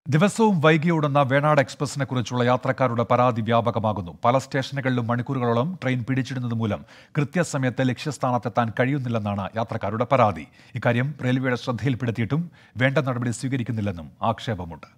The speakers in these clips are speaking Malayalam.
ദിവസവും വൈകി ഓടുന്ന വേണാട് എക്സ്പ്രസിനെ കുറിച്ചുള്ള യാത്രക്കാരുടെ പരാതി വ്യാപകമാകുന്നു പല സ്റ്റേഷനുകളിലും മണിക്കൂറുകളോളം ട്രെയിൻ പിടിച്ചിടുന്നത് മൂലം കൃത്യസമയത്ത് ലക്ഷ്യസ്ഥാനത്തെത്താൻ കഴിയുന്നില്ലെന്നാണ് യാത്രക്കാരുടെ പരാതി ഇക്കാര്യം റെയിൽവേയുടെ ശ്രദ്ധയിൽപ്പെടുത്തിയിട്ടും വേണ്ട നടപടി സ്വീകരിക്കുന്നില്ലെന്നും ആക്ഷേപമുണ്ട്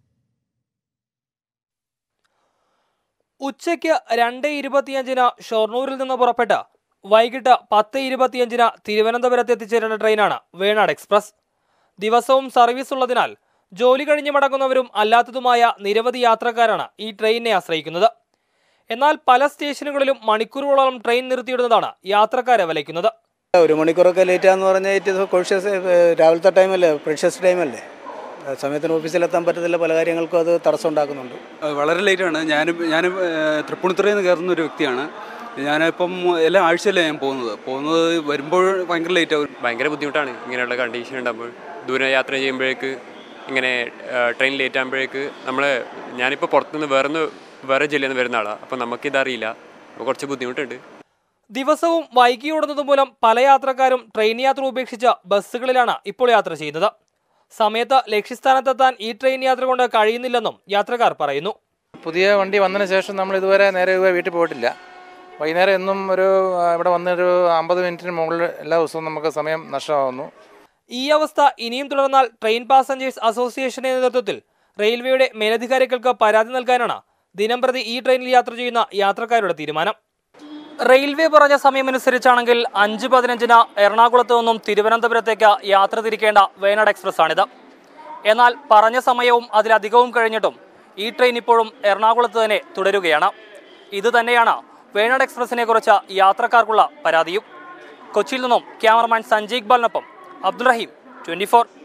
ഉച്ചയ്ക്ക് രണ്ട് ഇരുപത്തിയഞ്ചിന് ഷൊർണൂരിൽ നിന്ന് പുറപ്പെട്ട് വൈകിട്ട് പത്ത് ഇരുപത്തിയഞ്ചിന് തിരുവനന്തപുരത്ത് എത്തിച്ചേരുന്ന ട്രെയിനാണ് വേണാട് എക്സ്പ്രസ് ദിവസവും സർവീസ് ഉള്ളതിനാൽ ജോലി കഴിഞ്ഞ് മടങ്ങുന്നവരും അല്ലാത്തതുമായ നിരവധി യാത്രക്കാരാണ് ഈ ട്രെയിനിനെ ആശ്രയിക്കുന്നത് എന്നാൽ പല സ്റ്റേഷനുകളിലും മണിക്കൂറുകളോളം ട്രെയിൻ നിർത്തിയിടുന്നതാണ് യാത്രക്കാരെ വലയ്ക്കുന്നത് ഒരു മണിക്കൂറൊക്കെ ലേറ്റാന്ന് പറഞ്ഞാൽ ഇത് കോഷ്യസ് രാവിലത്തെ ടൈമല്ലേ പ്രഷ്യസ് ടൈമല്ലേ ആ സമയത്തിന് ഓഫീസിലെത്താൻ പറ്റത്തില്ല പല കാര്യങ്ങൾക്കും അത് തടസ്സം ഉണ്ടാക്കുന്നുണ്ട് അത് വളരെ ലേറ്റാണ് ഞാനും ഞാനും തൃപ്പൂണിത്തുറയിൽ നിന്ന് കയറുന്ന ഒരു വ്യക്തിയാണ് ഞാനിപ്പം എല്ലാ ആഴ്ചയല്ലേ ഞാൻ പോകുന്നത് പോകുന്നത് വരുമ്പോൾ ഭയങ്കര ലേറ്റ് ആവും ഭയങ്കര ബുദ്ധിമുട്ടാണ് ഇങ്ങനെയുള്ള കണ്ടീഷൻ ഉണ്ടാകുമ്പോൾ ദൂരെ യാത്ര ചെയ്യുമ്പോഴേക്ക് ഇങ്ങനെ ട്രെയിൻ ലേറ്റ് ആകുമ്പോഴേക്ക് നമ്മൾ ഞാനിപ്പോൾ പുറത്തുനിന്ന് വേറെ വേറെ ജില്ലയിൽ നിന്ന് വരുന്ന ആളാണ് അപ്പോൾ നമുക്കിതറിയില്ല അപ്പോൾ കുറച്ച് ബുദ്ധിമുട്ടുണ്ട് ദിവസവും വൈകി ഓടുന്നത് മൂലം പല യാത്രക്കാരും ട്രെയിൻ യാത്ര ഉപേക്ഷിച്ച് ബസ്സുകളിലാണ് ഇപ്പോൾ യാത്ര ചെയ്യുന്നത് സമയത്ത് ലക്ഷ്യസ്ഥാനത്തെത്താൻ ഈ ട്രെയിൻ യാത്ര കൊണ്ട് കഴിയുന്നില്ലെന്നും യാത്രക്കാർ പറയുന്നു പുതിയ വണ്ടി വന്നതിന് ശേഷം നമ്മൾ ഇതുവരെ നേരെ ഇതുവരെ വീട്ടിൽ പോയിട്ടില്ല വൈകുന്നേരം എന്നും ഒരു ആ, ഇവിടെ വന്നൊരു അമ്പത് മിനിറ്റിന് മുകളിൽ എല്ലാ ദിവസവും നമുക്ക് സമയം നഷ്ടമാകുന്നു ഈ അവസ്ഥ ഇനിയും തുടർന്നാൽ ട്രെയിൻ പാസഞ്ചേഴ്സ് അസോസിയേഷന്റെ നേതൃത്വത്തിൽ റെയിൽവേയുടെ മേലധികാരികൾക്ക് പരാതി നൽകാനാണ് ദിനംപ്രതി ഈ ട്രെയിനിൽ യാത്ര ചെയ്യുന്ന യാത്രക്കാരുടെ തീരുമാനം റെയിൽവേ പറഞ്ഞ സമയമനുസരിച്ചാണെങ്കിൽ അഞ്ച് പതിനഞ്ചിന് എറണാകുളത്ത് നിന്നും തിരുവനന്തപുരത്തേക്ക് യാത്ര തിരിക്കേണ്ട വേണാട് എക്സ്പ്രസ് ആണിത് എന്നാൽ പറഞ്ഞ സമയവും അതിലധികവും കഴിഞ്ഞിട്ടും ഈ ട്രെയിൻ ഇപ്പോഴും എറണാകുളത്ത് തന്നെ തുടരുകയാണ് ഇത് തന്നെയാണ് വേണാട് എക്സ്പ്രസിനെ കുറിച്ച് യാത്രക്കാർക്കുള്ള പരാതിയും കൊച്ചിയിൽ നിന്നും ക്യാമറമാൻ സഞ്ജയ് ഇക്ബാലിനൊപ്പം അബ്ദുൾ റഹീം ട്വന്റി